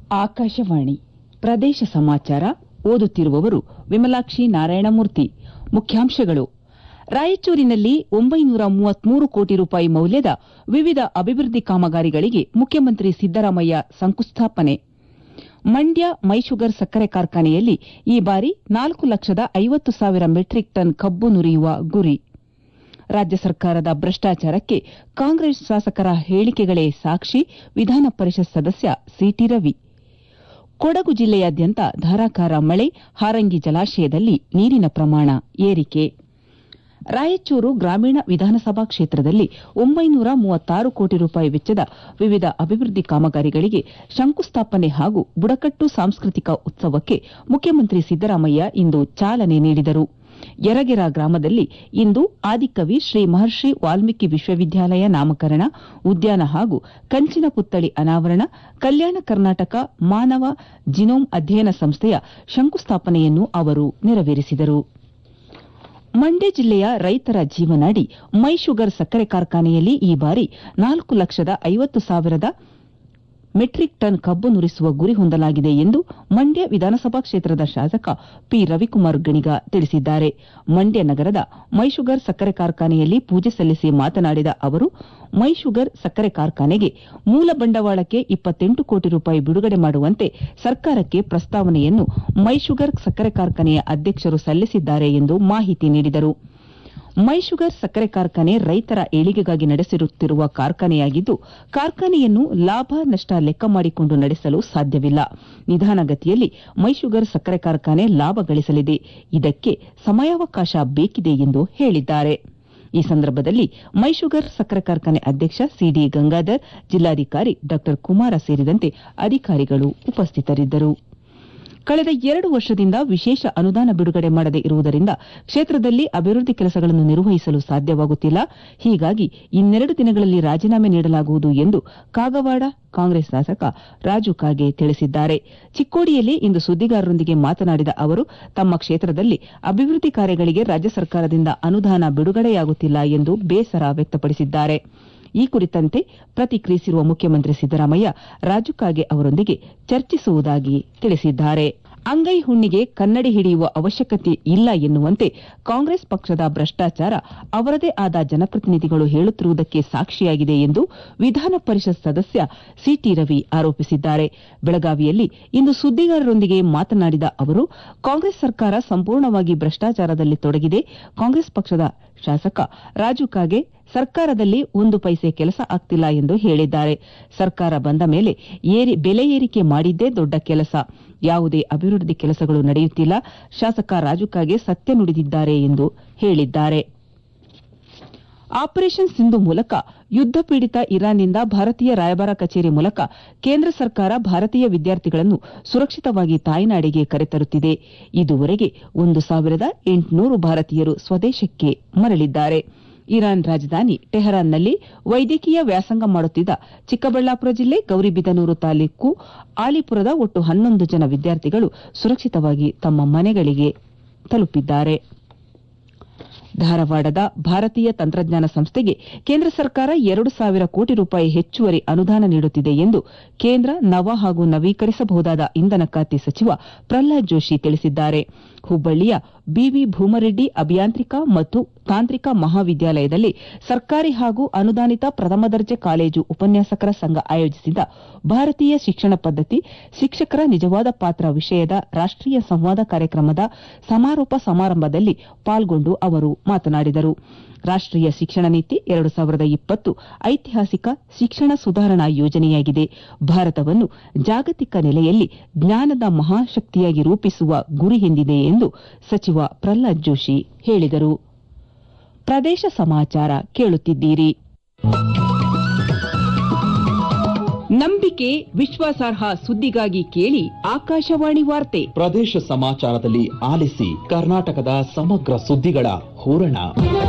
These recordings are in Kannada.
ಆಕಾಶವಾಣಿ ಪ್ರದೇಶ ಸಮಾಚಾರ ಓದುತ್ತಿರುವವರು ವಿಮಲಾಕ್ಷಿ ನಾರಾಯಣಮೂರ್ತಿ ಮುಖ್ಯಾಂಶಗಳು ರಾಯಚೂರಿನಲ್ಲಿ ಒಂಬೈನೂರ ಮೂವತ್ಮೂರು ಕೋಟಿ ರೂಪಾಯಿ ಮೌಲ್ಯದ ವಿವಿಧ ಅಭಿವೃದ್ಧಿ ಕಾಮಗಾರಿಗಳಿಗೆ ಮುಖ್ಯಮಂತ್ರಿ ಸಿದ್ದರಾಮಯ್ಯ ಶಂಕುಸ್ಥಾಪನೆ ಮಂಡ್ಯ ಮೈಶುಗರ್ ಸಕ್ಕರೆ ಕಾರ್ಖಾನೆಯಲ್ಲಿ ಈ ಬಾರಿ ನಾಲ್ಕು ಲಕ್ಷದ ಐವತ್ತು ಸಾವಿರ ಮೆಟ್ರಿಕ್ ಟನ್ ಕಬ್ಬು ನುರಿಯುವ ಗುರಿ ರಾಜ್ಯ ಸರ್ಕಾರದ ಭ್ರಷ್ಟಾಚಾರಕ್ಕೆ ಕಾಂಗ್ರೆಸ್ ಶಾಸಕರ ಹೇಳಿಕೆಗಳೇ ಸಾಕ್ಷಿ ವಿಧಾನ ಪರಿಷತ್ ಸದಸ್ಯ ಸಿಟಿ ರವಿ ಕೊಡಗು ಜಿಲ್ಲೆಯಾದ್ಯಂತ ಧಾರಾಕಾರ ಮಳೆ ಹಾರಂಗಿ ಜಲಾಶಯದಲ್ಲಿ ನೀರಿನ ಪ್ರಮಾಣ ಏರಿಕೆ ರಾಯಚೂರು ಗ್ರಾಮೀಣ ವಿಧಾನಸಭಾ ಕ್ಷೇತ್ರದಲ್ಲಿ ಒಂಬೈನೂರ ಮೂವತ್ತಾರು ಕೋಟಿ ರೂಪಾಯಿ ವೆಚ್ಚದ ವಿವಿಧ ಅಭಿವೃದ್ಧಿ ಕಾಮಗಾರಿಗಳಿಗೆ ಶಂಕುಸ್ಥಾಪನೆ ಹಾಗೂ ಬುಡಕಟ್ಟು ಸಾಂಸ್ಕೃತಿಕ ಉತ್ಸವಕ್ಕೆ ಮುಖ್ಯಮಂತ್ರಿ ಸಿದ್ದರಾಮಯ್ಯ ಇಂದು ಚಾಲನೆ ನೀಡಿದರು ಯರಗೆರ ಗ್ರಾಮದಲ್ಲಿ ಇಂದು ಆದಿಕವಿ ಶ್ರೀ ಮಹರ್ಷಿ ವಾಲ್ಮೀಕಿ ವಿಶ್ವವಿದ್ಯಾಲಯ ನಾಮಕರಣ ಉದ್ಯಾನ ಹಾಗೂ ಕಂಚಿನ ಪುತ್ಥಳಿ ಅನಾವರಣ ಕಲ್ಯಾಣ ಕರ್ನಾಟಕ ಮಾನವ ಜಿನೋಮ್ ಅಧ್ಯಯನ ಸಂಸ್ಥೆಯ ಶಂಕುಸ್ಥಾಪನೆಯನ್ನು ಅವರು ನೆರವೇರಿಸಿದರು ಮಂಡ್ಯ ಜಿಲ್ಲೆಯ ರೈತರ ಜೀವನಾಡಿ ಮೈಶುಗರ್ ಸಕ್ಕರೆ ಕಾರ್ಖಾನೆಯಲ್ಲಿ ಈ ಬಾರಿ ನಾಲ್ಕು ಲಕ್ಷದ ಐವತ್ತು ಸಾವಿರದ ಮೆಟ್ರಿಕ್ ಟನ್ ಕಬ್ಬು ನುರಿಸುವ ಗುರಿ ಹೊಂದಲಾಗಿದೆ ಎಂದು ಮಂಡ್ಯ ವಿಧಾನಸಭಾ ಕ್ಷೇತ್ರದ ಶಾಸಕ ಪಿ ರವಿಕುಮಾರ್ ಗಣಿಗ ತಿಳಿಸಿದ್ದಾರೆ ಮಂಡ್ಯ ನಗರದ ಮೈಶುಗರ್ ಸಕ್ಕರೆ ಕಾರ್ಖಾನೆಯಲ್ಲಿ ಪೂಜೆ ಸಲ್ಲಿಸಿ ಮಾತನಾಡಿದ ಅವರು ಮೈಶುಗರ್ ಸಕ್ಕರೆ ಕಾರ್ಖಾನೆಗೆ ಮೂಲ ಬಂಡವಾಳಕ್ಕೆ ಇಪ್ಪತ್ತೆಂಟು ಕೋಟಿ ರೂಪಾಯಿ ಬಿಡುಗಡೆ ಮಾಡುವಂತೆ ಸರ್ಕಾರಕ್ಕೆ ಪ್ರಸ್ತಾವನೆಯನ್ನು ಮೈಶುಗರ್ ಸಕ್ಕರೆ ಕಾರ್ಖಾನೆಯ ಅಧ್ಯಕ್ಷರು ಸಲ್ಲಿಸಿದ್ದಾರೆ ಎಂದು ಮಾಹಿತಿ ನೀಡಿದರು ಮೈಶುಗರ್ ಸಕ್ಕರೆ ಕಾರ್ಖಾನೆ ರೈತರ ಏಳಿಗೆಗಾಗಿ ನಡೆಸಿರುತ್ತಿರುವ ಕಾರ್ಖಾನೆಯಾಗಿದ್ದು ಕಾರ್ಖಾನೆಯನ್ನು ಲಾಭ ನಷ್ಟ ಲೆಕ್ಕ ಮಾಡಿಕೊಂಡು ನಡೆಸಲು ಸಾಧ್ಯವಿಲ್ಲ ನಿಧಾನಗತಿಯಲ್ಲಿ ಮೈಶುಗರ್ ಸಕ್ಕರೆ ಕಾರ್ಖಾನೆ ಲಾಭ ಗಳಿಸಲಿದೆ ಇದಕ್ಕೆ ಸಮಯಾವಕಾಶ ಬೇಕಿದೆ ಎಂದು ಹೇಳಿದ್ದಾರೆ ಈ ಸಂದರ್ಭದಲ್ಲಿ ಮೈಶುಗರ್ ಸಕ್ಕರೆ ಕಾರ್ಖಾನೆ ಅಧ್ಯಕ್ಷ ಸಿಡಿ ಗಂಗಾಧರ್ ಜಿಲ್ಲಾಧಿಕಾರಿ ಡಾ ಕುಮಾರ ಸೇರಿದಂತೆ ಅಧಿಕಾರಿಗಳು ಉಪಸ್ಥಿತರಿದ್ದರು ಕಳೆದ ಎರಡು ವರ್ಷದಿಂದ ವಿಶೇಷ ಅನುದಾನ ಬಿಡುಗಡೆ ಮಾಡದೇ ಇರುವುದರಿಂದ ಕ್ಷೇತ್ರದಲ್ಲಿ ಅಭಿವೃದ್ಧಿ ಕೆಲಸಗಳನ್ನು ನಿರ್ವಹಿಸಲು ಸಾಧ್ಯವಾಗುತ್ತಿಲ್ಲ ಹೀಗಾಗಿ ಇನ್ನೆರಡು ದಿನಗಳಲ್ಲಿ ರಾಜೀನಾಮೆ ನೀಡಲಾಗುವುದು ಎಂದು ಕಾಗವಾಡ ಕಾಂಗ್ರೆಸ್ ಶಾಸಕ ರಾಜು ಕಾಗೆ ತಿಳಿಸಿದ್ದಾರೆ ಚಿಕ್ಕೋಡಿಯಲ್ಲಿ ಇಂದು ಸುದ್ದಿಗಾರರೊಂದಿಗೆ ಮಾತನಾಡಿದ ಅವರು ತಮ್ಮ ಕ್ಷೇತ್ರದಲ್ಲಿ ಅಭಿವೃದ್ಧಿ ಕಾರ್ಯಗಳಿಗೆ ರಾಜ್ಯ ಸರ್ಕಾರದಿಂದ ಅನುದಾನ ಬಿಡುಗಡೆಯಾಗುತ್ತಿಲ್ಲ ಎಂದು ಬೇಸರ ವ್ಯಕ್ತಪಡಿಸಿದ್ದಾರೆ ಈ ಕುರಿತಂತೆ ಪ್ರತಿಕ್ರಿಯಿಸಿರುವ ಮುಖ್ಯಮಂತ್ರಿ ಸಿದ್ದರಾಮಯ್ಯ ರಾಜು ಕಾಗೆ ಅವರೊಂದಿಗೆ ಚರ್ಚಿಸುವುದಾಗಿ ತಿಳಿಸಿದ್ದಾರೆ ಅಂಗೈ ಹುಣ್ಣಿಗೆ ಕನ್ನಡಿ ಹಿಡಿಯುವ ಅವಶ್ಯಕತೆ ಇಲ್ಲ ಎನ್ನುವಂತೆ ಕಾಂಗ್ರೆಸ್ ಪಕ್ಷದ ಭ್ರಷ್ಟಾಚಾರ ಅವರದೇ ಆದ ಜನಪ್ರತಿನಿಧಿಗಳು ಹೇಳುತ್ತಿರುವುದಕ್ಕೆ ಸಾಕ್ಷಿಯಾಗಿದೆ ಎಂದು ವಿಧಾನ ಪರಿಷತ್ ಸದಸ್ಯ ಸಿಟಿ ರವಿ ಆರೋಪಿಸಿದ್ದಾರೆ ಬೆಳಗಾವಿಯಲ್ಲಿ ಇಂದು ಸುದ್ದಿಗಾರರೊಂದಿಗೆ ಮಾತನಾಡಿದ ಅವರು ಕಾಂಗ್ರೆಸ್ ಸರ್ಕಾರ ಸಂಪೂರ್ಣವಾಗಿ ಭ್ರಷ್ಟಾಚಾರದಲ್ಲಿ ತೊಡಗಿದೆ ಕಾಂಗ್ರೆಸ್ ಪಕ್ಷದ ಶಾಸಕ ರಾಜು ಕಾಗೆ ಸರ್ಕಾರದಲ್ಲಿ ಒಂದು ಪೈಸೆ ಕೆಲಸ ಆಗ್ತಿಲ್ಲ ಎಂದು ಹೇಳಿದ್ದಾರೆ ಸರ್ಕಾರ ಬಂದ ಮೇಲೆ ಬೆಲೆ ಏರಿಕೆ ಮಾಡಿದ್ದೇ ದೊಡ್ಡ ಕೆಲಸ ಯಾವುದೇ ಅಭಿವೃದ್ಧಿ ಕೆಲಸಗಳು ನಡೆಯುತ್ತಿಲ್ಲ ಶಾಸಕ ರಾಜು ಕಾಗೆ ಸತ್ಯ ನುಡಿದಿದ್ದಾರೆ ಎಂದು ಹೇಳಿದ್ದಾರೆ ಆಪರೇಷನ್ ಸಿಂಧು ಮೂಲಕ ಯುದ್ದ ಪೀಡಿತ ಇರಾನ್ನಿಂದ ಭಾರತೀಯ ರಾಯಭಾರ ಕಚೇರಿ ಮೂಲಕ ಕೇಂದ್ರ ಸರ್ಕಾರ ಭಾರತೀಯ ವಿದ್ಯಾರ್ಥಿಗಳನ್ನು ಸುರಕ್ಷಿತವಾಗಿ ತಾಯ್ನಾಡಿಗೆ ಕರೆತರುತ್ತಿದೆ ಇದುವರೆಗೆ ಒಂದು ಸಾವಿರದ ಎಂಟುನೂರು ಭಾರತೀಯರು ಸ್ವದೇಶಕ್ಕೆ ಮರಳಿದ್ದಾರೆ ಇರಾನ್ ರಾಜಧಾನಿ ಟೆಹರಾನ್ನಲ್ಲಿ ವೈದ್ಯಕೀಯ ವ್ಯಾಸಂಗ ಮಾಡುತ್ತಿದ್ದ ಚಿಕ್ಕಬಳ್ಳಾಪುರ ಜಿಲ್ಲೆ ಗೌರಿಬಿದನೂರು ತಾಲೂಕು ಆಲಿಪುರದ ಒಟ್ಟು ಹನ್ನೊಂದು ಜನ ವಿದ್ಯಾರ್ಥಿಗಳು ಸುರಕ್ಷಿತವಾಗಿ ತಮ್ಮ ಮನೆಗಳಿಗೆ ತಲುಪಿದ್ದಾರೆ ಧಾರವಾಡದ ಭಾರತೀಯ ತಂತ್ರಜ್ಞಾನ ಸಂಸ್ಥೆಗೆ ಕೇಂದ್ರ ಸರ್ಕಾರ ಎರಡು ಸಾವಿರ ಕೋಟಿ ರೂಪಾಯಿ ಹೆಚ್ಚುವರಿ ಅನುದಾನ ನೀಡುತ್ತಿದೆ ಎಂದು ಕೇಂದ್ರ ನವ ಹಾಗೂ ನವೀಕರಿಸಬಹುದಾದ ಇಂಧನ ಖಾತೆ ಸಚಿವ ಪ್ರಹ್ಲಾದ್ ಜೋಶಿ ತಿಳಿಸಿದ್ದಾರೆ ಹುಬ್ಬಳ್ಳಿಯ ಬಿವಿ ಭೂಮರೆಡ್ಡಿ ಅಭಿಯಾಂತ್ರಿಕ ಮತ್ತು ತಾಂತ್ರಿಕ ಮಹಾವಿದ್ಯಾಲಯದಲ್ಲಿ ಸರ್ಕಾರಿ ಹಾಗೂ ಅನುದಾನಿತ ಪ್ರಥಮ ದರ್ಜೆ ಕಾಲೇಜು ಉಪನ್ಯಾಸಕರ ಸಂಘ ಆಯೋಜಿಸಿದ್ದ ಭಾರತೀಯ ಶಿಕ್ಷಣ ಪದ್ದತಿ ಶಿಕ್ಷಕರ ನಿಜವಾದ ಪಾತ್ರ ವಿಷಯದ ರಾಷ್ಟೀಯ ಸಂವಾದ ಕಾರ್ಯಕ್ರಮದ ಸಮಾರೋಪ ಸಮಾರಂಭದಲ್ಲಿ ಪಾಲ್ಗೊಂಡು ಅವರು ಮಾತನಾಡಿದರು ರಾಷ್ಟೀಯ ಶಿಕ್ಷಣ ನೀತಿ ಎರಡು ಸಾವಿರದ ಇಪ್ಪತ್ತು ಐತಿಹಾಸಿಕ ಶಿಕ್ಷಣ ಸುಧಾರಣಾ ಯೋಜನೆಯಾಗಿದೆ ಭಾರತವನ್ನು ಜಾಗತಿಕ ನೆಲೆಯಲ್ಲಿ ಜ್ಞಾನದ ಮಹಾಶಕ್ತಿಯಾಗಿ ರೂಪಿಸುವ ಗುರಿ ಹೊಂದಿದೆ ಎಂದು ಸಚಿವ ಪ್ರಹ್ಲಾದ್ ಜೋಶಿ ಹೇಳಿದರು ಪ್ರದೇಶ ಸಮಾಚಾರ ಕೇಳುತ್ತಿದ್ದೀರಿ ನಂಬಿಕೆ ವಿಶ್ವಾಸಾರ್ಹ ಸುದ್ದಿಗಾಗಿ ಕೇಳಿ ಆಕಾಶವಾಣಿ ವಾರ್ತೆ ಪ್ರದೇಶ ಸಮಾಚಾರದಲ್ಲಿ ಆಲಿಸಿ ಕರ್ನಾಟಕದ ಸಮಗ್ರ ಸುದ್ದಿಗಳ ಹೂರಣ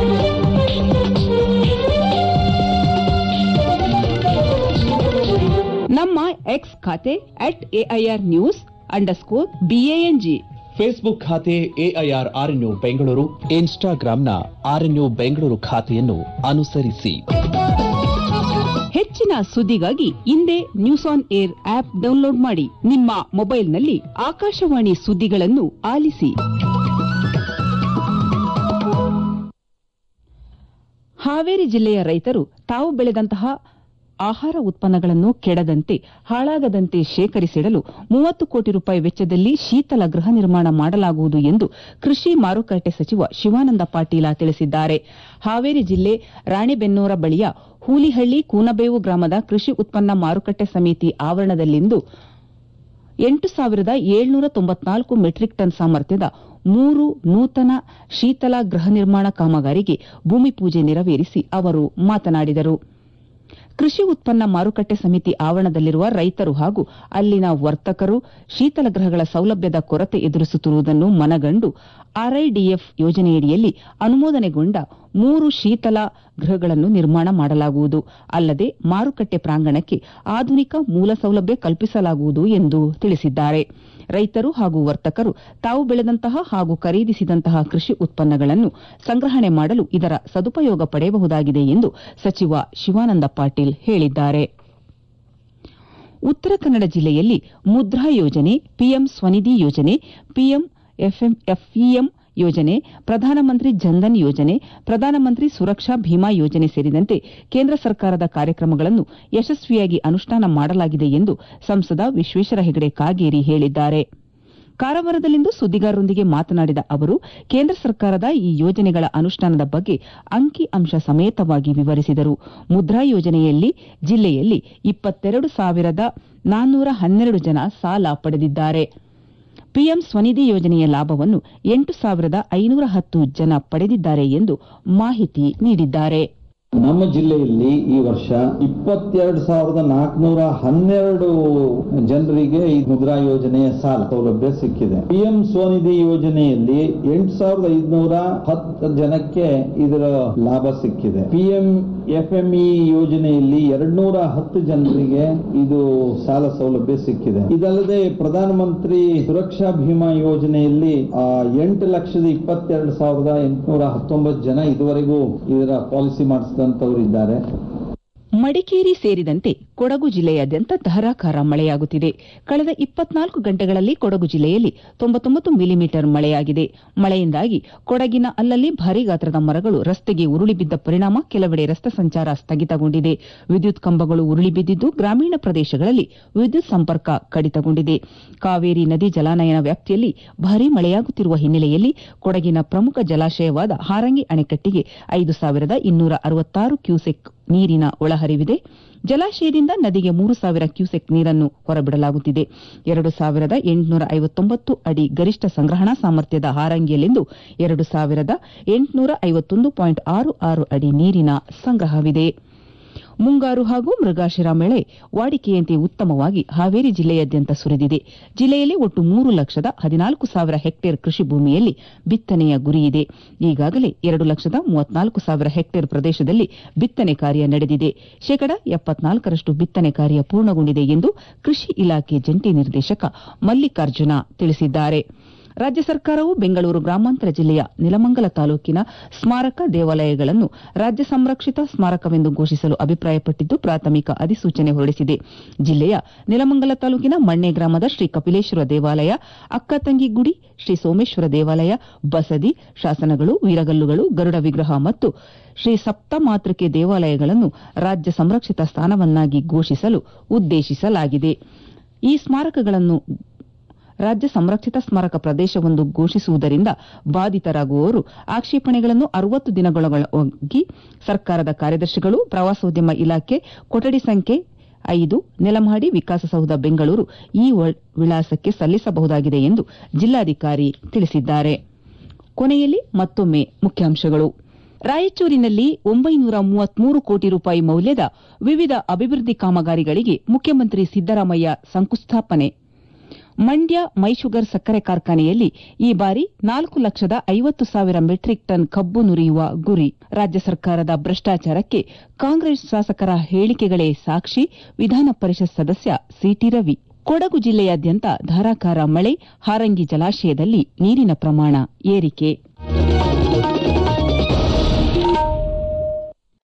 ನಮ್ಮ ಎಕ್ಸ್ ಖಾತೆ at AIR news underscore BANG Facebook ಖಾತೆ ಎಐಆರ್ ಆರ್ಎನ್ಯು ಬೆಂಗಳೂರು ಇನ್ಸ್ಟಾಗ್ರಾಂನ ಆರ್ಎನ್ಯು ಬೆಂಗಳೂರು ಖಾತೆಯನ್ನು ಅನುಸರಿಸಿ ಹೆಚ್ಚಿನ ಸುದ್ದಿಗಾಗಿ ಇಂದೇ news on air app download ಮಾಡಿ ನಿಮ್ಮ ಮೊಬೈಲ್ನಲ್ಲಿ ಆಕಾಶವಾಣಿ ಸುದ್ದಿಗಳನ್ನು ಆಲಿಸಿ ಹಾವೇರಿ ಜಿಲ್ಲೆಯ ರೈತರು ತಾವು ಬೆಳೆದಂತಹ ಆಹಾರ ಉತ್ಪನ್ನಗಳನ್ನು ಕೆಡದಂತೆ ಹಾಳಾಗದಂತೆ ಶೇಖರಿಸಿಡಲು ಮೂವತ್ತು ಕೋಟಿ ರೂಪಾಯಿ ವೆಚ್ಚದಲ್ಲಿ ಶೀತಲ ಗೃಹ ನಿರ್ಮಾಣ ಮಾಡಲಾಗುವುದು ಎಂದು ಕೃಷಿ ಮಾರುಕಟ್ಟೆ ಸಚಿವ ಶಿವಾನಂದ ಪಾಟೀಲ ತಿಳಿಸಿದ್ದಾರೆ ಹಾವೇರಿ ಜಿಲ್ಲೆ ರಾಣೆಬೆನ್ನೂರ ಬಳಿಯ ಹೂಲಿಹಳ್ಳಿ ಕೂನಬೇವು ಗ್ರಾಮದ ಕೃಷಿ ಉತ್ಪನ್ನ ಮಾರುಕಟ್ಟೆ ಸಮಿತಿ ಆವರಣದಲ್ಲಿಂದು ಎಂಟು ಸಾವಿರದ ಏಳ್ನೂರ ತೊಂಬತ್ನಾಲ್ಕು ಮೆಟ್ರಿಕ್ ಟನ್ ಸಾಮರ್ಥ್ಯದ ಮೂರು ನೂತನ ಶೀತಲ ಗೃಹ ನಿರ್ಮಾಣ ಕಾಮಗಾರಿಗೆ ಭೂಮಿ ಪೂಜೆ ನೆರವೇರಿಸಿ ಅವರು ಮಾತನಾಡಿದರು ಕೃಷಿ ಉತ್ಪನ್ನ ಮಾರುಕಟ್ಟೆ ಸಮಿತಿ ಆವರಣದಲ್ಲಿರುವ ರೈತರು ಹಾಗೂ ಅಲ್ಲಿನ ವರ್ತಕರು ಶೀತಲ ಗೃಹಗಳ ಸೌಲಭ್ಯದ ಕೊರತೆ ಎದುರಿಸುತ್ತಿರುವುದನ್ನು ಮನಗಂಡು ಆರ್ಐಡಿಎಫ್ ಯೋಜನೆಯಡಿಯಲ್ಲಿ ಅನುಮೋದನೆಗೊಂಡ ಮೂರು ಶೀತಲ ಗೃಹಗಳನ್ನು ನಿರ್ಮಾಣ ಮಾಡಲಾಗುವುದು ಅಲ್ಲದೆ ಮಾರುಕಟ್ಟೆ ಪ್ರಾಂಗಣಕ್ಕೆ ಆಧುನಿಕ ಮೂಲ ಸೌಲಭ್ಯ ಕಲ್ಪಿಸಲಾಗುವುದು ಎಂದು ತಿಳಿಸಿದ್ದಾರೆ ರೈತರು ಹಾಗೂ ವರ್ತಕರು ತಾವು ಬೆಳೆದಂತಹ ಹಾಗೂ ಖರೀದಿಸಿದಂತಹ ಕೃಷಿ ಉತ್ಪನ್ನಗಳನ್ನು ಸಂಗ್ರಹಣೆ ಮಾಡಲು ಇದರ ಸದುಪಯೋಗ ಪಡೆಯಬಹುದಾಗಿದೆ ಎಂದು ಸಚಿವ ಶಿವಾನಂದ ಪಾಟೀಲ್ ಹೇಳಿದ್ದಾರೆ ಉತ್ತರ ಕನ್ನಡ ಜಿಲ್ಲೆಯಲ್ಲಿ ಮುದ್ರಾ ಯೋಜನೆ ಪಿಎಂ ಸ್ವನಿಧಿ ಯೋಜನೆ ಪಿಎಂ ಎಫ್ಇಎಂ ಯೋಜನೆ ಪ್ರಧಾನಮಂತ್ರಿ ಜನ್ಧನ್ ಯೋಜನೆ ಪ್ರಧಾನಮಂತ್ರಿ ಸುರಕ್ಷಾ ಭೀಮಾ ಯೋಜನೆ ಸೇರಿದಂತೆ ಕೇಂದ್ರ ಸರ್ಕಾರದ ಕಾರ್ಯಕ್ರಮಗಳನ್ನು ಯಶಸ್ವಿಯಾಗಿ ಅನುಷ್ಠಾನ ಮಾಡಲಾಗಿದೆ ಎಂದು ಸಂಸದ ವಿಶ್ವೇಶ್ವರ ಹೆಗಡೆ ಕಾಗೇರಿ ಹೇಳಿದ್ದಾರೆ ಕಾರವಾರದಲ್ಲಿಂದು ಸುದ್ದಿಗಾರರೊಂದಿಗೆ ಮಾತನಾಡಿದ ಅವರು ಕೇಂದ್ರ ಸರ್ಕಾರದ ಈ ಯೋಜನೆಗಳ ಅನುಷ್ಠಾನದ ಬಗ್ಗೆ ಅಂಕಿ ಅಂಶ ಸಮೇತವಾಗಿ ವಿವರಿಸಿದರು ಮುದ್ರಾ ಯೋಜನೆಯಲ್ಲಿ ಜಿಲ್ಲೆಯಲ್ಲಿ ಇಪ್ಪತ್ತೆರಡು ಸಾವಿರದ ನಾನ್ನೂರ ಹನ್ನೆರಡು ಜನ ಸಾಲ ಪಡೆದಿದ್ದಾರೆ ಪಿಎಂ ಸ್ವನಿಧಿ ಯೋಜನೆಯ ಲಾಭವನ್ನು ಎಂಟು ಸಾವಿರದ ಐನೂರ ಹತ್ತು ಜನ ಪಡೆದಿದ್ದಾರೆ ಎಂದು ಮಾಹಿತಿ ನೀಡಿದ್ದಾರೆ ನಮ್ಮ ಜಿಲ್ಲೆಯಲ್ಲಿ ಈ ವರ್ಷ ಇಪ್ಪತ್ತೆರಡು ಸಾವಿರದ ನಾಲ್ಕುನೂರ ಹನ್ನೆರಡು ಜನರಿಗೆ ಈ ಮುದ್ರಾ ಯೋಜನೆಯ ಸಾಲ ಸೌಲಭ್ಯ ಸಿಕ್ಕಿದೆ ಪಿಎಂ ಸ್ವನಿಧಿ ಯೋಜನೆಯಲ್ಲಿ ಎಂಟು ಸಾವಿರದ ಐದುನೂರ ಹತ್ತು ಜನಕ್ಕೆ ಇದರ ಲಾಭ ಸಿಕ್ಕಿದೆ ಪಿಎಂ ಎಫ್ಎಂಇ ಯೋಜನೆಯಲ್ಲಿ ಎರಡ್ನೂರ ಹತ್ತು ಜನರಿಗೆ ಇದು ಸಾಲ ಸೌಲಭ್ಯ ಸಿಕ್ಕಿದೆ ಇದಲ್ಲದೆ ಪ್ರಧಾನಮಂತ್ರಿ ಸುರಕ್ಷಾ ಭೀಮಾ ಯೋಜನೆಯಲ್ಲಿ ಆ, ಎಂಟು ಲಕ್ಷದ ಇಪ್ಪತ್ತೆರಡು ಸಾವಿರದ ಎಂಟುನೂರ ಹತ್ತೊಂಬತ್ತು ಜನ ಇದುವರೆಗೂ ಇದರ ಪಾಲಿಸಿ ಮಾಡಿಸಿದಂತವರು ಇದ್ದಾರೆ ಮಡಿಕೇರಿ ಸೇರಿದಂತೆ ಕೊಡಗು ಜಿಲ್ಲೆಯಾದ್ಯಂತ ಧಾರಾಕಾರ ಮಳೆಯಾಗುತ್ತಿದೆ ಕಳೆದ ಇಪ್ಪತ್ನಾಲ್ಕು ಗಂಟೆಗಳಲ್ಲಿ ಕೊಡಗು ಜಿಲ್ಲೆಯಲ್ಲಿ ತೊಂಬತ್ತೊಂಬತ್ತು ಮಿಲಿಮೀಟರ್ ಮಳೆಯಾಗಿದೆ ಮಳೆಯಿಂದಾಗಿ ಕೊಡಗಿನ ಅಲ್ಲಲ್ಲಿ ಭಾರೀ ಗಾತ್ರದ ಮರಗಳು ರಸ್ತೆಗೆ ಉರುಳಿ ಬಿದ್ದ ಪರಿಣಾಮ ಕೆಲವೆಡೆ ರಸ್ತೆ ಸಂಚಾರ ಸ್ಥಗಿತಗೊಂಡಿದೆ ವಿದ್ಯುತ್ ಕಂಬಗಳು ಉರುಳಿ ಬಿದ್ದಿದ್ದು ಗ್ರಾಮೀಣ ಪ್ರದೇಶಗಳಲ್ಲಿ ವಿದ್ಯುತ್ ಸಂಪರ್ಕ ಕಡಿತಗೊಂಡಿದೆ ಕಾವೇರಿ ನದಿ ಜಲಾನಯನ ವ್ಯಾಪ್ತಿಯಲ್ಲಿ ಭಾರೀ ಮಳೆಯಾಗುತ್ತಿರುವ ಹಿನ್ನೆಲೆಯಲ್ಲಿ ಕೊಡಗಿನ ಪ್ರಮುಖ ಜಲಾಶಯವಾದ ಹಾರಂಗಿ ಅಣೆಕಟ್ಟಿಗೆ ಐದು ಸಾವಿರದ ಇನ್ನೂರ ಅರವತ್ತಾರು ಕ್ಯೂಸೆಕ್ ನೀರಿನ ಒಳಹರಿವಿದೆ ಜಲಾಶಯದಿಂದ ನದಿಗೆ ಮೂರು ಸಾವಿರ ಕ್ಯೂಸೆಕ್ ನೀರನ್ನು ಹೊರಬಿಡಲಾಗುತ್ತಿದೆ ಎರಡು ಸಾವಿರದ ಎಂಟುನೂರ ಐವತ್ತೊಂಬತ್ತು ಅಡಿ ಗರಿಷ್ಠ ಸಂಗ್ರಹಣಾ ಸಾಮರ್ಥ್ಯದ ಹಾರಂಗಿಯಲ್ಲಿಂದು ಎರಡು ಸಾವಿರದ ಎಂಟುನೂರ ಐವತ್ತೊಂದು ಪಾಯಿಂಟ್ ಆರು ಆರು ಅಡಿ ನೀರಿನ ಸಂಗ್ರಹವಿದೆ ಮುಂಗಾರು ಹಾಗೂ ಮೃಗಾಶಿರ ಮಳೆ ವಾಡಿಕೆಯಂತೆ ಉತ್ತಮವಾಗಿ ಹಾವೇರಿ ಜಿಲ್ಲೆಯಾದ್ಯಂತ ಸುರಿದಿದೆ ಜಿಲ್ಲೆಯಲ್ಲಿ ಒಟ್ಟು ಮೂರು ಲಕ್ಷದ ಹದಿನಾಲ್ಕು ಸಾವಿರ ಹೆಕ್ಟೇರ್ ಕೃಷಿ ಭೂಮಿಯಲ್ಲಿ ಬಿತ್ತನೆಯ ಗುರಿಯಿದೆ ಈಗಾಗಲೇ ಎರಡು ಲಕ್ಷದ ಮೂವತ್ನಾಲ್ಕು ಸಾವಿರ ಹೆಕ್ಟೇರ್ ಪ್ರದೇಶದಲ್ಲಿ ಬಿತ್ತನೆ ಕಾರ್ಯ ನಡೆದಿದೆ ಶೇಕಡ ಎಪ್ಪತ್ನಾಲ್ಕರಷ್ಟು ಬಿತ್ತನೆ ಕಾರ್ಯ ಪೂರ್ಣಗೊಂಡಿದೆ ಎಂದು ಕೃಷಿ ಇಲಾಖೆ ಜಂಟಿ ನಿರ್ದೇಶಕ ಮಲ್ಲಿಕಾರ್ಜುನ ತಿಳಿಸಿದ್ದಾರೆ ರಾಜ್ಯ ಸರ್ಕಾರವು ಬೆಂಗಳೂರು ಗ್ರಾಮಾಂತರ ಜಿಲ್ಲೆಯ ನೆಲಮಂಗಲ ತಾಲೂಕಿನ ಸ್ಮಾರಕ ದೇವಾಲಯಗಳನ್ನು ರಾಜ್ಯ ಸಂರಕ್ಷಿತ ಸ್ಮಾರಕವೆಂದು ಘೋಷಿಸಲು ಅಭಿಪ್ರಾಯಪಟ್ಟಿದ್ದು ಪ್ರಾಥಮಿಕ ಅಧಿಸೂಚನೆ ಹೊರಡಿಸಿದೆ ಜಿಲ್ಲೆಯ ನೆಲಮಂಗಲ ತಾಲೂಕಿನ ಮಣ್ಣೆ ಗ್ರಾಮದ ಶ್ರೀ ಕಪಿಲೇಶ್ವರ ದೇವಾಲಯ ಅಕ್ಕತಂಗಿ ಗುಡಿ ಶ್ರೀ ಸೋಮೇಶ್ವರ ದೇವಾಲಯ ಬಸದಿ ಶಾಸನಗಳು ವೀರಗಲ್ಲುಗಳು ಗರುಡ ವಿಗ್ರಹ ಮತ್ತು ಶ್ರೀ ಸಪ್ತಮಾತೃಕೆ ದೇವಾಲಯಗಳನ್ನು ರಾಜ್ಯ ಸಂರಕ್ಷಿತ ಸ್ಥಾನವನ್ನಾಗಿ ಘೋಷಿಸಲು ಉದ್ದೇಶಿಸಲಾಗಿದೆ ಈ ಸ್ಮಾರಕಗಳನ್ನು ರಾಜ್ಯ ಸಂರಕ್ಷಿತ ಸ್ಮಾರಕ ಪ್ರದೇಶವೊಂದು ಘೋಷಿಸುವುದರಿಂದ ಬಾಧಿತರಾಗುವವರು ಆಕ್ಷೇಪಣೆಗಳನ್ನು ಅರವತ್ತು ದಿನಗಳೊಳಗಾಗಿ ಸರ್ಕಾರದ ಕಾರ್ಯದರ್ಶಿಗಳು ಪ್ರವಾಸೋದ್ಯಮ ಇಲಾಖೆ ಕೊಠಡಿ ಸಂಖ್ಯೆ ಐದು ನೆಲಮಹಡಿ ವಿಕಾಸಸೌಧ ಬೆಂಗಳೂರು ಈ ವ- ವಿಳಾಸಕ್ಕೆ ಸಲ್ಲಿಸಬಹುದಾಗಿದೆ ಎಂದು ಜಿಲ್ಲಾಧಿಕಾರಿ ತಿಳಿಸಿದ್ದಾರೆ ಕೊನೆಯಲ್ಲಿ ಮತ್ತೊಮ್ಮೆ ಮುಖ್ಯಾಂಶಗಳು ರಾಯಚೂರಿನಲ್ಲಿ ಒಂಬೈನೂರ ಮೂವತ್ಮೂರು ಕೋಟಿ ರೂಪಾಯಿ ಮೌಲ್ಯದ ವಿವಿಧ ಅಭಿವೃದ್ಧಿ ಕಾಮಗಾರಿಗಳಿಗೆ ಮುಖ್ಯಮಂತ್ರಿ ಸಿದ್ದರಾಮಯ್ಯ ಶಂಕುಸ್ಥಾಪನೆ ಮಂಡ್ಯ ಮೈಶುಗರ್ ಸಕ್ಕರೆ ಕಾರ್ಖಾನೆಯಲ್ಲಿ ಈ ಬಾರಿ ನಾಲ್ಕು ಲಕ್ಷದ ಐವತ್ತು ಸಾವಿರ ಮೆಟ್ರಿಕ್ ಟನ್ ಕಬ್ಬು ನುರಿಯುವ ಗುರಿ ರಾಜ್ಯ ಸರ್ಕಾರದ ಭ್ರಷ್ಟಾಚಾರಕ್ಕೆ ಕಾಂಗ್ರೆಸ್ ಶಾಸಕರ ಹೇಳಿಕೆಗಳೇ ಸಾಕ್ಷಿ ವಿಧಾನ ಪರಿಷತ್ ಸದಸ್ಯ ಸಿಟಿ ರವಿ ಕೊಡಗು ಜಿಲ್ಲೆಯಾದ್ಯಂತ ಧಾರಾಕಾರ ಮಳೆ ಹಾರಂಗಿ ಜಲಾಶಯದಲ್ಲಿ ನೀರಿನ ಪ್ರಮಾಣ ಏರಿಕೆ